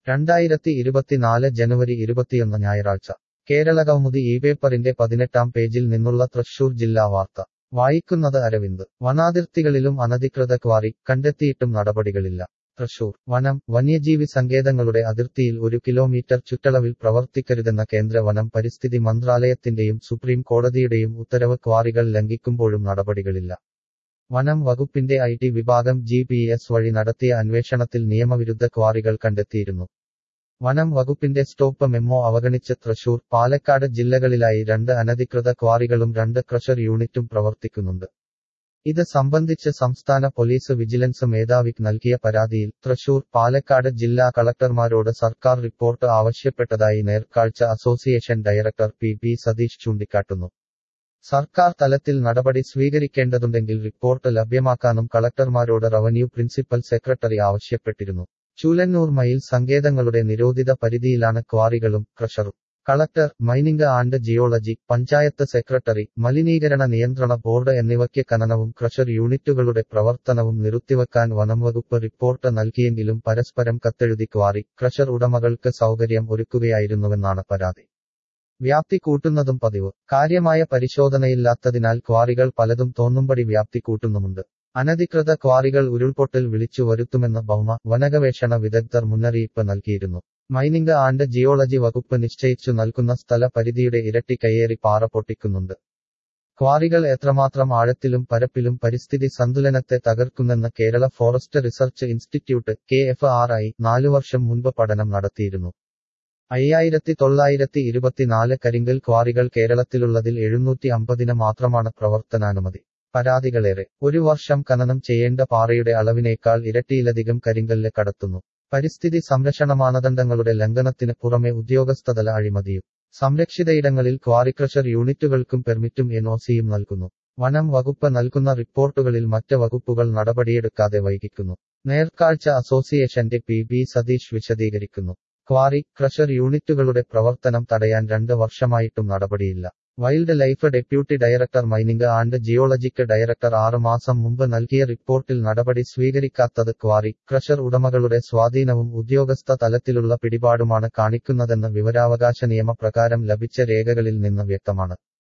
രണ്ടായിരത്തി ഇരുപത്തിനാല് ജനുവരി ഇരുപത്തിയൊന്ന് ഞായറാഴ്ച കേരളകൗമുദി ഈ പേപ്പറിന്റെ പതിനെട്ടാം പേജിൽ നിന്നുള്ള തൃശൂർ ജില്ലാ വാർത്ത വായിക്കുന്നത് അരവിന്ദ് വനാതിർത്തികളിലും അനധികൃത ക്വാറി കണ്ടെത്തിയിട്ടും നടപടികളില്ല തൃശൂർ വനം വന്യജീവി സങ്കേതങ്ങളുടെ അതിർത്തിയിൽ ഒരു കിലോമീറ്റർ ചുറ്റളവിൽ പ്രവർത്തിക്കരുതെന്ന കേന്ദ്ര വനം പരിസ്ഥിതി മന്ത്രാലയത്തിന്റെയും സുപ്രീം കോടതിയുടെയും ഉത്തരവ് ക്വാറികൾ ലംഘിക്കുമ്പോഴും നടപടികളില്ല വനം വകുപ്പിന്റെ ഐ ടി വിഭാഗം ജി പി എസ് വഴി നടത്തിയ അന്വേഷണത്തിൽ നിയമവിരുദ്ധ ക്വാറികൾ കണ്ടെത്തിയിരുന്നു വനം വകുപ്പിന്റെ സ്റ്റോപ്പ് മെമ്മോ അവഗണിച്ച് തൃശൂർ പാലക്കാട് ജില്ലകളിലായി രണ്ട് അനധികൃത ക്വാറികളും രണ്ട് ക്രഷർ യൂണിറ്റും പ്രവർത്തിക്കുന്നുണ്ട് ഇത് സംബന്ധിച്ച് സംസ്ഥാന പോലീസ് വിജിലൻസ് മേധാവിക്ക് നൽകിയ പരാതിയിൽ തൃശൂർ പാലക്കാട് ജില്ലാ കളക്ടർമാരോട് സർക്കാർ റിപ്പോർട്ട് ആവശ്യപ്പെട്ടതായി Nerkazhcha association director P P Satheesh ചൂണ്ടിക്കാട്ടുന്നു സർക്കാർ തലത്തിൽ നടപടി സ്വീകരിക്കേണ്ടതുണ്ടെങ്കിൽ റിപ്പോർട്ട് ലഭ്യമാക്കാനും കളക്ടർമാരോട് റവന്യൂ പ്രിൻസിപ്പൽ സെക്രട്ടറി ആവശ്യപ്പെട്ടിരുന്നു ചൂലന്നൂർ മയിൽ സങ്കേതങ്ങളുടെ നിരോധിത പരിധിയിലാണ് ക്വാറികളും ക്രഷറും collector mining and geology panchayat secretary മലിനീകരണ നിയന്ത്രണ ബോർഡ് എന്നിവയ്ക്ക് ഖനനവും ക്രഷർ യൂണിറ്റുകളുടെ പ്രവർത്തനവും നിർത്തിവെക്കാൻ വനംവകുപ്പ് റിപ്പോർട്ട് നൽകിയെങ്കിലും പരസ്പരം കത്തെഴുതി ക്വാറി ക്രഷർ ഉടമകൾക്ക് സൗകര്യം ഒരുക്കുകയായിരുന്നുവെന്നാണ് പരാതി വ്യാപ്തി കൂട്ടുന്നതും പതിവ് കാര്യമായ പരിശോധനയില്ലാത്തതിനാൽ ക്വാറികൾ പലതും തോന്നുംപടി വ്യാപ്തി കൂട്ടുന്നുമുണ്ട് അനധികൃത ക്വാറികൾ ഉരുൾപൊട്ടൽ വിളിച്ചു വരുത്തുമെന്ന് ഭൗമ വനഗവേഷണ വിദഗ്ധർ മുന്നറിയിപ്പ് നൽകിയിരുന്നു മൈനിംഗ് ആൻഡ് ജിയോളജി വകുപ്പ് നിശ്ചയിച്ചു നൽകുന്ന സ്ഥല പരിധിയുടെ ഇരട്ടി കയ്യേറി പാറ പൊട്ടിക്കുന്നുണ്ട് ക്വാറികൾ എത്രമാത്രം ആഴത്തിലും പരപ്പിലും പരിസ്ഥിതി സന്തുലനത്തെ തകർക്കുന്നെന്ന് Kerala forest research institute K F R I നാലു വർഷം മുൻപ് പഠനം നടത്തിയിരുന്നു അയ്യായിരത്തി തൊള്ളായിരത്തി ഇരുപത്തിനാല് കരിങ്കൽ ക്വാറികൾ കേരളത്തിലുള്ളതിൽ എഴുന്നൂറ്റി അമ്പതിന് മാത്രമാണ് പ്രവർത്തനാനുമതി പരാതികളേറെ ഒരു വർഷം ഖനനം ചെയ്യേണ്ട പാറയുടെ അളവിനേക്കാൾ ഇരട്ടിയിലധികം കരിങ്കല്ല് കടത്തുന്നു പരിസ്ഥിതി സംരക്ഷണ മാനദണ്ഡങ്ങളുടെ ലംഘനത്തിന് പുറമെ ഉദ്യോഗസ്ഥതല അഴിമതിയും സംരക്ഷിതയിടങ്ങളിൽ ക്വാറിക്രഷർ യൂണിറ്റുകൾക്കും പെർമിറ്റും എൻഒസിയും നൽകുന്നു വനം വകുപ്പ് നൽകുന്ന റിപ്പോർട്ടുകളിൽ മറ്റ് വകുപ്പുകൾ നടപടിയെടുക്കാതെ വൈകിക്കുന്നു നേർക്കാഴ്ച അസോസിയേഷന്റെ പി ബി സതീഷ് വിശദീകരിക്കുന്നു ക്വാറി ക്രഷർ യൂണിറ്റുകളുടെ പ്രവർത്തനം തടയാൻ രണ്ട് വർഷമായിട്ടും നടപടിയില്ല wildlife deputy director mining and ജിയോളജിക്ക് ഡയറക്ടർ ആറ് മാസം മുമ്പ് നൽകിയ റിപ്പോർട്ടിൽ നടപടി സ്വീകരിക്കാത്തത് ക്വാറി ക്രഷർ ഉടമകളുടെ സ്വാധീനവും ഉദ്യോഗസ്ഥ തലത്തിലുള്ള പിടിപാടുമാണ് കാണിക്കുന്നതെന്ന് വിവരാവകാശ നിയമപ്രകാരം ലഭിച്ച രേഖകളിൽ നിന്ന് വ്യക്തമാണ്